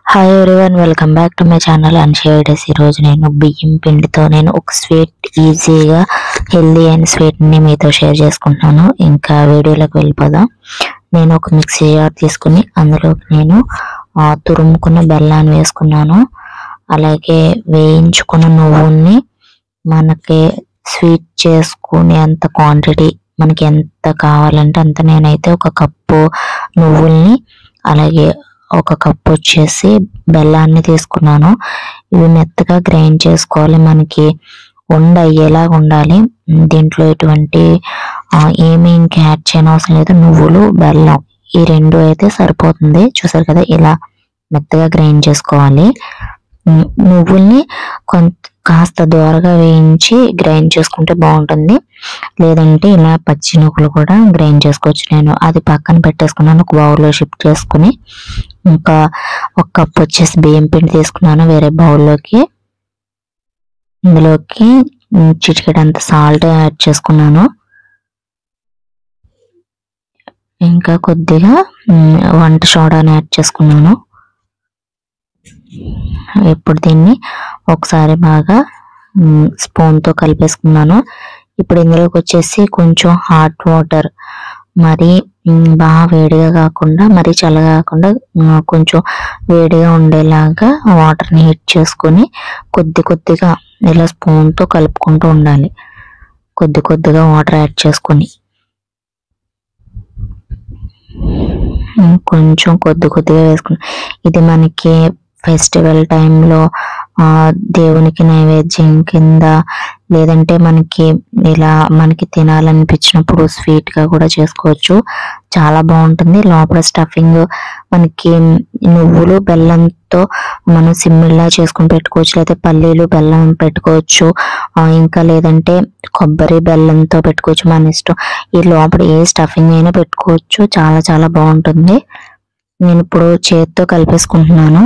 hi everyone welcome back to my channel and షేర్డెస్ ఈరోజు నేను బియ్యం పిండితో నేను ఒక స్వీట్ ఈజీగా హెల్దీ అయిన స్వీట్ని మీతో షేర్ చేసుకుంటున్నాను ఇంకా వీడియోలోకి వెళ్ళిపోదాం నేను ఒక మిక్సీ జార్ తీసుకుని అందులోకి నేను ఆ, తురుముకున్న బెల్లాన్ని వేసుకున్నాను అలాగే వేయించుకున్న నువ్వుల్ని మనకి స్వీట్ చేసుకునే అంత క్వాంటిటీ మనకి ఎంత కావాలంటే అంత నేనైతే ఒక కప్పు నువ్వుల్ని అలాగే ఒక కప్పు వచ్చేసి బెల్లాన్ని తీసుకున్నాను ఇవి మెత్తగా గ్రైండ్ చేసుకోవాలి మనకి ఉండ అయ్యేలాగా ఉండాలి దీంట్లో ఎటువంటి ఆ, ఏమీ ఇంకా యాడ్ చేయని అవసరం లేదు నువ్వులు బెల్లం ఈ రెండు అయితే సరిపోతుంది చూసారు కదా ఇలా మెత్తగా గ్రైండ్ చేసుకోవాలి ఉమ్, నువ్వుల్ని కొంత కాస్త దోరగా వేయించి గ్రైండ్ చేసుకుంటే బాగుంటుంది లేదంటే ఇలా పచ్చి నువ్వులు కూడా గ్రైండ్ చేసుకోవచ్చు నేను అది పక్కన పెట్టేసుకున్నాను ఒక బౌల్లో షిఫ్ట్ చేసుకుని ఇంకా ఒక కప్ వచ్చేసి బియ్యం పిండి తీసుకున్నాను వేరే బౌల్లోకి ఇందులోకి ఉమ్, చిటికెడంత సాల్ట్ యాడ్ చేసుకున్నాను ఇంకా కొద్దిగా ఉమ్, వంట సోడాని యాడ్ చేసుకున్నాను ఇప్పుడు దీన్ని ఒకసారి బాగా స్పూన్ తో కలిపేసుకున్నాను ఇప్పుడు ఇందులోకి వచ్చేసి కొంచెం హాట్ వాటర్ మరి ఉమ్, బాగా వేడిగా కాకుండా మరి చల్లగా కాకుండా ఉమ్, కొంచెం వేడిగా ఉండేలాగా వాటర్ ని హీట్ చేసుకొని కొద్ది కొద్దిగా ఇలా స్పూన్ తో కలుపుకుంటూ ఉండాలి కొద్ది కొద్దిగా వాటర్ యాడ్ చేసుకొని ఉమ్, కొంచెం కొద్ది కొద్దిగా వేసుకుని ఇది మనకి ఫెస్టివల్ టైంలో ఆ దేవునికి నైవేద్యం కింద లేదంటే మనకి ఇలా మనకి తినాలనిపించినప్పుడు స్వీట్ గా కూడా చేసుకోవచ్చు చాలా బాగుంటుంది లోపల స్టఫింగ్ మనకి నువ్వులు బెల్లంతో మనం సిమ్మిళ్ళ చేసుకుని పెట్టుకోవచ్చు లేకపోతే పల్లీలు బెల్లం పెట్టుకోవచ్చు ఆ, ఇంకా లేదంటే కొబ్బరి బెల్లంతో పెట్టుకోవచ్చు మన ఇష్టం ఈ లోపల ఏ స్టఫింగ్ అయినా పెట్టుకోవచ్చు చాలా చాలా బాగుంటుంది నేను ఇప్పుడు చేతితో కలిపేసుకుంటున్నాను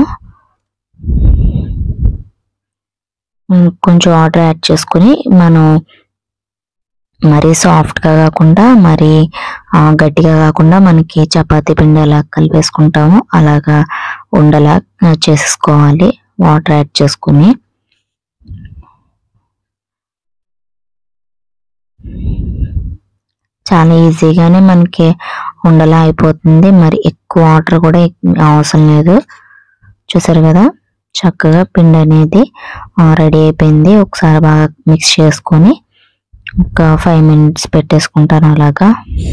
ఉమ్, కొంచెం వాటర్ యాడ్ చేసుకుని మనం మరీ సాఫ్ట్ గా కాకుండా మరీ ఆ, గట్టిగా కాకుండా మనకి చపాతీ పిండి ఎలా కలిపేసుకుంటామో అలాగా ఉండలా ఆ, చేసేసుకోవాలి వాటర్ యాడ్ చేసుకుని చాలా ఈజీగానే మనకి ఉండలా అయిపోతుంది మరి ఎక్కువ వాటర్ కూడా ఎక్- అవసరం లేదు చూసారు కదా చక్కగా పిండి అనేది రెడీ అయిపోయింది ఒకసారి బాగా మిక్స్ చేసుకొని ఒక ఫైవ్ మినిట్స్ పెట్టేసుకుంటాను అలాగా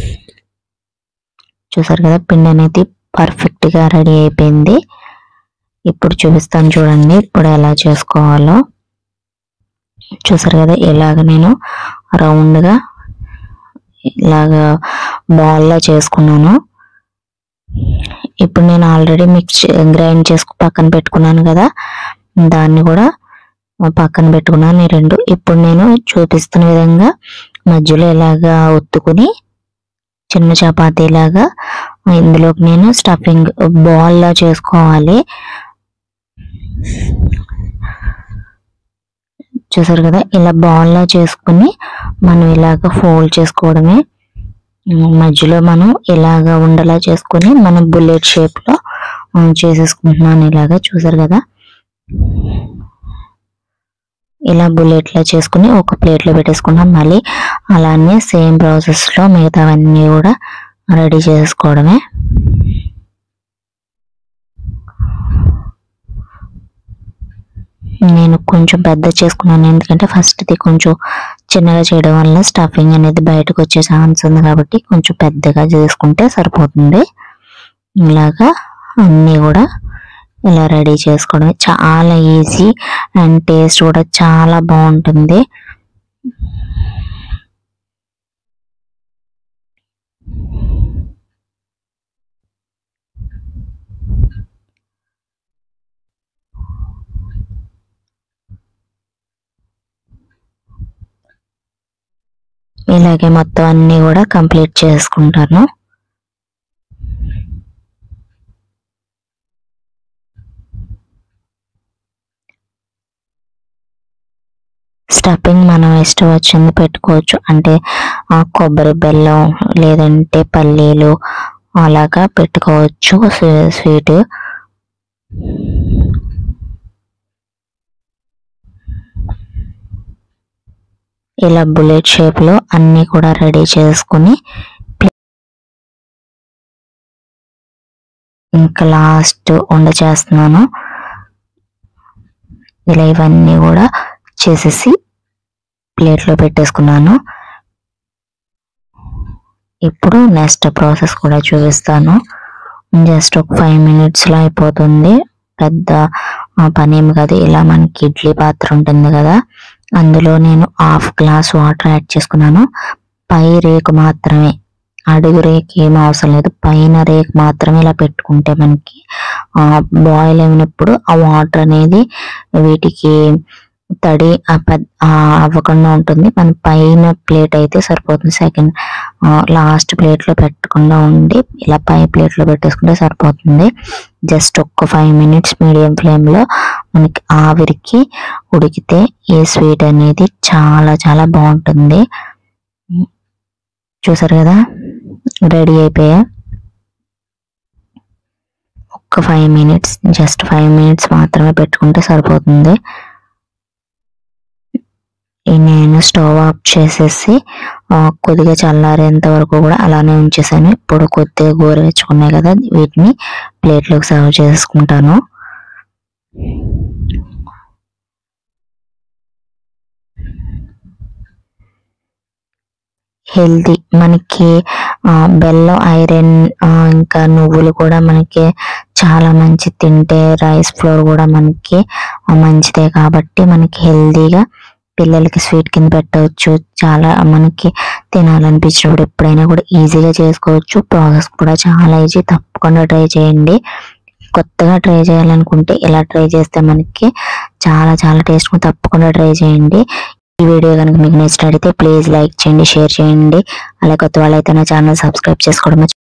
చూసారు కదా పిండి అనేది పర్ఫెక్ట్ గా రెడీ అయిపోయింది ఇప్పుడు చూపిస్తాను చూడండి ఇప్పుడు ఎలా చేసుకోవాలో చూసారు కదా ఇలాగ నేను రౌండ్ గా ఇలాగా బాల్ లా చేసుకున్నాను ఇప్పుడు నేను ఆల్రెడీ మిక్స్ గ్రైండ్ చేసుకు పక్కన పెట్టుకున్నాను కదా దాన్ని కూడా పక్కన పెట్టుకున్నాను ఈ రెండు ఇప్పుడు నేను చూపిస్తున్న విధంగా మధ్యలో ఇలాగా ఒత్తుకుని చిన్న చపాతీ లాగా ఇందులోకి నేను స్టఫింగ్ బాల్ లా చేసుకోవాలి చూసారు కదా ఇలా బాల్ లా చేసుకుని మనం ఇలాగ ఫోల్డ్ చేసుకోవడమే ఉమ్, మధ్యలో మనం ఇలాగ ఉండలా చేసుకొని మనం బుల్లెట్ షేప్ లో ఉమ్, చేసేసుకుంటున్నాను ఇలాగా చూసారు కదా ఇలా బుల్లెట్ లా చేసుకుని ఒక ప్లేట్ లో పెట్టేసుకున్నాం మళ్ళీ అలానే సేమ్ ప్రాసెస్ లో మిగతావన్నీ కూడా రెడీ చేసుకోవడమే నేను కొంచెం పెద్ద చేసుకున్నాను ఎందుకంటే ఫస్ట్ ఇది కొంచెం చిన్నగా చేయడం వల్ల స్టఫింగ్ అనేది బయటకు వచ్చే ఛాన్స్ ఉంది కాబట్టి కొంచెం పెద్దగా చేసుకుంటే సరిపోతుంది ఇలాగా అన్నీ కూడా ఇలా రెడీ చేసుకోవడం చాలా ఈజీ అండ్ టేస్ట్ కూడా చాలా బాగుంటుంది ఇలాగే మొత్తం అన్ని కూడా కంప్లీట్ చేసుకుంటాను స్టఫింగ్ మనం ఇష్టం వచ్చింది పెట్టుకోవచ్చు అంటే ఆ, కొబ్బరి బెల్లం లేదంటే పల్లీలు అలాగా పెట్టుకోవచ్చు స్వీ- స్వీట్ ఇలా బుల్లెట్ షేప్ లో అన్ని కూడా రెడీ చేసుకుని ఇంకా లాస్ట్ వండ చేస్తున్నాను ఇలా ఇవన్నీ కూడా చేసేసి ప్లేట్లో పెట్టేసుకున్నాను ఇప్పుడు నెక్స్ట్ ప్రాసెస్ కూడా చూపిస్తాను జస్ట్ ఒక ఫైవ్ మినిట్స్ లో అయిపోతుంది పెద్ద ఆ, పని ఏమి కాదు ఇలా మనకి ఇడ్లీ పాత్ర ఉంటుంది కదా అందులో నేను హాఫ్ గ్లాస్ వాటర్ యాడ్ చేసుకున్నాను పై రేకు మాత్రమే అడుగు రేకు ఏం అవసరం లేదు పైన రేకు మాత్రమే ఇలా పెట్టుకుంటే మనకి బాయిల్ అయినప్పుడు ఆ వాటర్ అనేది వీటికి తడి ఆ పెద్ద ఆ అవ్వకుండా ఉంటుంది మన పైన ప్లేట్ అయితే సరిపోతుంది సెకండ్ లాస్ట్ ప్లేట్ లో పెట్టకుండా ఉండి ఇలా పై ప్లేట్ లో పెట్టేసుకుంటే సరిపోతుంది జస్ట్ ఒక్క ఫైవ్ మినిట్స్ మీడియం ఫ్లేమ్ లో మనకి ఆవిరికి ఉడికితే ఈ స్వీట్ అనేది చాలా చాలా బాగుంటుంది చూసారు కదా రెడీ అయిపోయా ఒక్క five minutes just five minutes మాత్రమే పెట్టుకుంటే సరిపోతుంది ఈ నేను స్టవ్ ఆఫ్ చేసేసి ఆ, కొద్దిగా చల్లారేంత వరకు కూడా అలానే ఉంచేసాను ఇప్పుడు కొద్దిగా గోరువెచ్చుకున్నాయి కదా వీటిని ప్లేట్లోకి సర్వ్ చేసుకుంటాను హెల్తీ మనకి ఆ, బెల్లం ఐరన్ ఆ, ఇంకా నువ్వులు కూడా మనకి చాలా మంచి తింటే రైస్ ఫ్లోర్ కూడా మనకి ఆ, మంచిదే కాబట్టి మనకి హెల్తీగా పిల్లలకి స్వీట్ కింద పెట్టవచ్చు చాలా మనకి తినాలనిపించినప్పుడు ఎప్పుడైనా కూడా ఈజీగా చేసుకోవచ్చు ప్రాసెస్ కూడా చాలా ఈజీ తప్పకుండా ట్రై చేయండి కొత్తగా ట్రై చేయాలనుకుంటే ఇలా ట్రై చేస్తే మనకి చాలా చాలా టేస్ట్ తప్పకుండా ట్రై చేయండి ఈ వీడియో కనుక మీకు నచ్చినట్లయితే ప్లీజ్ లైక్ చేయండి షేర్ చేయండి అలా కొత్త వాళ్ళైతే నా ఛానల్ సబ్స్క్రైబ్ చేసుకోవడం